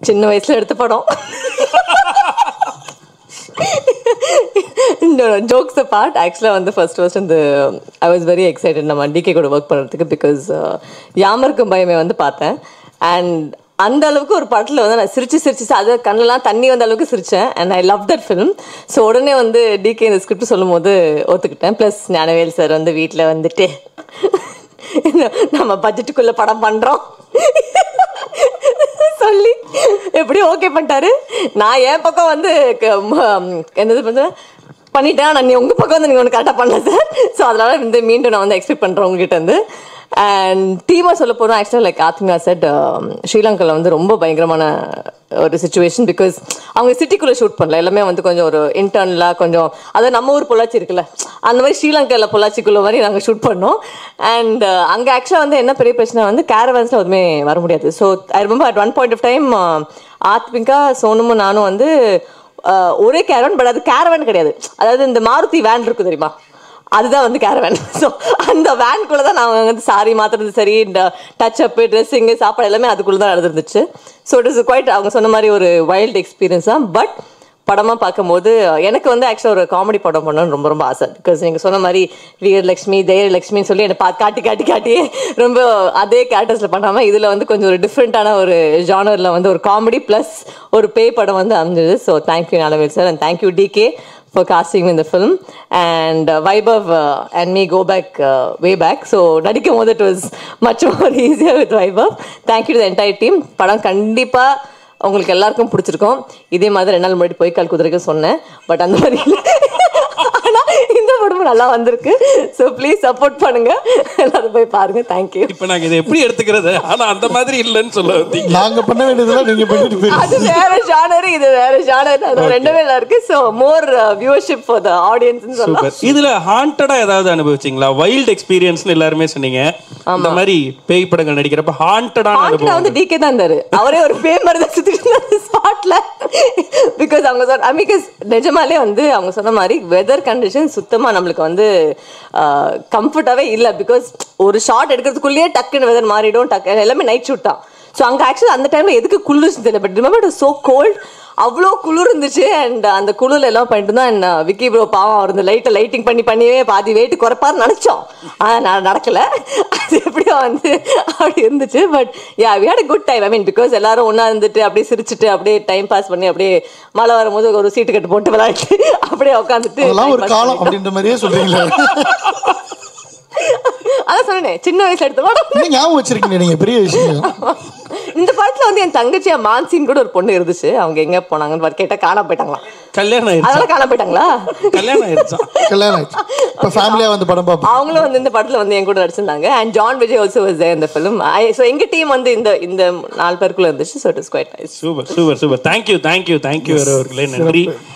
சின்ன வயசுல எடுத்த படம் ஜோக்ஸ் பார்ட் ஆக்சுவலாக வந்து ஃபர்ஸ்ட் ஃபர்ஸ்ட் இந்த ஐ வாஸ் வெரி எக்ஸைட்டட் நம்ம டிகே கூட ஒர்க் பண்ணுறதுக்கு பிகாஸ் யாமருக்கும் பயமே வந்து பார்த்தேன் அண்ட் அந்த அளவுக்கு ஒரு படத்தில் வந்து நான் சிரிச்சு சிரிச்சு அது கண்ணெல்லாம் தண்ணி வந்த அளவுக்கு சிரித்தேன் and I love that film so உடனே வந்து டிகே இந்த ஸ்கிரிப்ட் சொல்லும் போது ஒத்துக்கிட்டேன் ப்ளஸ் ஞானவேல் சார் வந்து வீட்டில் வந்துட்டு நம்ம பட்ஜெட்டுக்குள்ளே படம் பண்ணுறோம் சொல்லி எப்படி ஓகே பண்ணிட்டாரு நான் என் பக்கம் வந்து க- ம- என்னது பண்ண பண்ணிட்டேன் நான் நீ உங்கள் பக்கம் வந்து நீங்கள் ஒன்று கரெக்டாக பண்ணல சார் ஸோ அதனால வந்து மீண்டும் நான் வந்து எக்ஸ்பெக்ட் பண்ணுறேன் உங்ககிட்ட இருந்து அண்ட் டீமாக சொல்ல போகிறோம் ஆக்சுவலாக லைக் ஆத்மிகா செட் ஸ்ரீலங்காவில் வந்து ரொம்ப பயங்கரமான ஒரு சுச்சுவேஷன் பிகாஸ் அவங்க சிட்டிக்குள்ளே ஷூட் பண்ணல எல்லாமே வந்து கொஞ்சம் ஒரு இன்டர்னலாக கொஞ்சம் அதாவது நம்ம ஊர் பொள்ளாச்சி இருக்குல்ல அந்த மாதிரி ஸ்ரீலங்காவில் பொள்ளாச்சிக்குள்ள மாதிரி நாங்கள் ஷூட் பண்ணோம் அண்ட் அங்கே ஆக்சுவலாக வந்து என்ன பெரிய பிரச்சனை வந்து கேரவன்ஸில் எதுவுமே வர முடியாது ஸோ ஐ ரொம்ப at one point of time Aathmika சோனுமும் நானும் வந்து அஹ், ஒரே கேரவன் பட் அது கேரவன் கிடையாது அதாவது இந்த மாருதி வேன் இருக்கு தெரியுமா அதுதான் வந்து கேரவேன் ஸோ அந்த வேன்குள்ளே தான் நான் வந்து சாரி மாற்றுறது சரி இந்த டச் அப்பு ட்ரெஸ்ஸிங்கு சாப்பாடு எல்லாமே அதுக்குள்ளே தான் நடந்துருந்துச்சு ஸோ இட் இஸ் குவைட் அவங்க சொன்ன மாதிரி ஒரு வைல்டு எக்ஸ்பீரியன்ஸ் தான் பட் படமாக பார்க்கும்போது எனக்கு வந்து ஆக்சுவலாக ஒரு காமெடி படம் பண்ணணும்னு ரொம்ப ரொம்ப ஆசை பிகாஸ் நீங்கள் சொன்ன மாதிரி வீரலட்சுமி தைரியலட்சுமின்னு சொல்லி என்னை பா காட்டி காட்டி காட்டி ரொம்ப அதே கேரக்டர்ஸில் பண்ணாமல் இதில் வந்து கொஞ்சம் ஒரு டிஃப்ரெண்ட்டான ஒரு ஜானரில் வந்து ஒரு காமெடி ப்ளஸ் ஒரு பேய் படம் வந்து அமைஞ்சது ஸோ தேங்க்யூ நாளவேல் sir and thank you DK for casting me in the film and uh, Vaibhav uh, and me go back uh, way back so நடிக்கும் போது it was much more easier with Vaibhav thank you to the entire team படம் கண்டிப்பா உங்களுக்கு எல்லாருக்கும் பிடிச்சிருக்கும் இதே மாதிரி ரெண்டு நாள் முன்னாடி போய் கால் குதிரைக்கு சொன்னேன் பட் அந்த மாதிரி இல்ல. ஆனா இந்த படமும் நல்லா வந்திருக்கு ஸோ ப்ளீஸ் சப்போர்ட் பண்ணுங்க எல்லாரும் போய் பாருங்க தேங்க்யூ இப்ப நாங்க இதை எப்படி எடுத்துக்கிறது ஆனா அந்த மாதிரி இல்லைன்னு சொல்ல வந்தீங்க நாங்க பண்ண வேண்டியதெல்லாம் நீங்க பண்ணிட்டு அது போயிருக்கீங்க வேற ஜானர் இது வேற ஜானர் அது ரெண்டுமே நல்லா இருக்கு so more viewership for the audience சொல்லலாம் சூப்பர் இதுல ஹாண்டடா ஏதாவது அனுபவிச்சீங்களா வைல்ட் எக்ஸ்பீரியன்ஸ்னு எல்லாருமே சொன்னீங்க இந்த மாதிரி பேய் படங்கள் நடிக்கிறப்ப ஹாண்டடான பாட்டுல அனுபவம் வந்து டிகே தான் இருந்தாரு அவரே ஒரு பேய் மாதிரி தான் சுத்திட்டு இருந்தாரு ஸ்பாட்ல பிகாஸ் அவங்க சொன்ன பிகாஸ் நிஜமாலே வந்து அவங்க சொன்ன மாதிரி வெதர் கண்டிஷன் சுத்தமா நம்மளுக்கு வந்து கம்ஃபர்டாவே இல்ல பிகாஸ் ஒரு ஷார்ட் எடுக்கிறதுக்குள்ளேயே டக்குன்னு வெதர் மாறிடும் டக்கு எல்லாமே நைட் ஷூட் தான் ஸோ அங்கே ஆக்சுவலி அந்த டைம்ல எதுக்கு குளிர்ச்சு தெரியல பட் ரிமெம்பர் சோ கோல்ட் அவ்வளோ குளிர் இருந்துச்சு அண்ட் அந்த குளிர்ல எல்லாம் பண்ணிட்டு தான் என்ன விக்கி ப்ரோ பாவம் அவர் இந்த லைட்டை லைட்டிங் பண்ணி பண்ணியே பாதி வெயிட் குறைப்பாருன்னு நினச்சோம் ஆனால் நான் நடக்கல அது எப்படியோ வந்து அப்படி இருந்துச்சு but yeah we had good time I mean because எல்லாரும் ஒன்றா இருந்துட்டு அப்படியே சிரிச்சுட்டு அப்படியே டைம் பாஸ் பண்ணி அப்படியே மழை வரும்போது ஒரு சீட்டு கட்டு போட்டு விளையாட்டு அப்படியே உட்காந்துட்டு அதெல்லாம் ஒரு காலம் அப்படின்ற மாதிரியே சொல்றீங்களே அதான் சொன்னேன் சின்ன வயசுல எடுத்த படம் இன்னும் ஞாபகம் வச்சிருக்கீங்க நீங்க பெரிய விஷயம் இந்த படத்துல வந்து என் தங்கச்சியா மான்சின்னு கூட ஒரு பொண்ணு இருந்துச்சு அவங்க எங்க போனாங்கன்னு பாரு, கேட்டா காணாம போயிட்டாங்களாம் கல்யாணம் ஆயிடுச்சா அதெல்லாம் காணாம போயிட்டாங்களா கல்யாணம் ஆயிடுச்சா கல்யாணம் ஆயிடுச்சு இப்ப ஃபேமிலியா வந்து படம் பார்ப்போம் அவங்களும் வந்து இந்த படத்துல வந்து என் கூட நடிச்சிருந்தாங்க and John Vijay also was இந்த ஃபிலிம் ஸோ எங்க டீம் வந்து இந்த இந்த நாலு பேருக்குள்ள இருந்துச்சு so it is quite nice super super super thank you thank you thank you அவர்களே நன்றி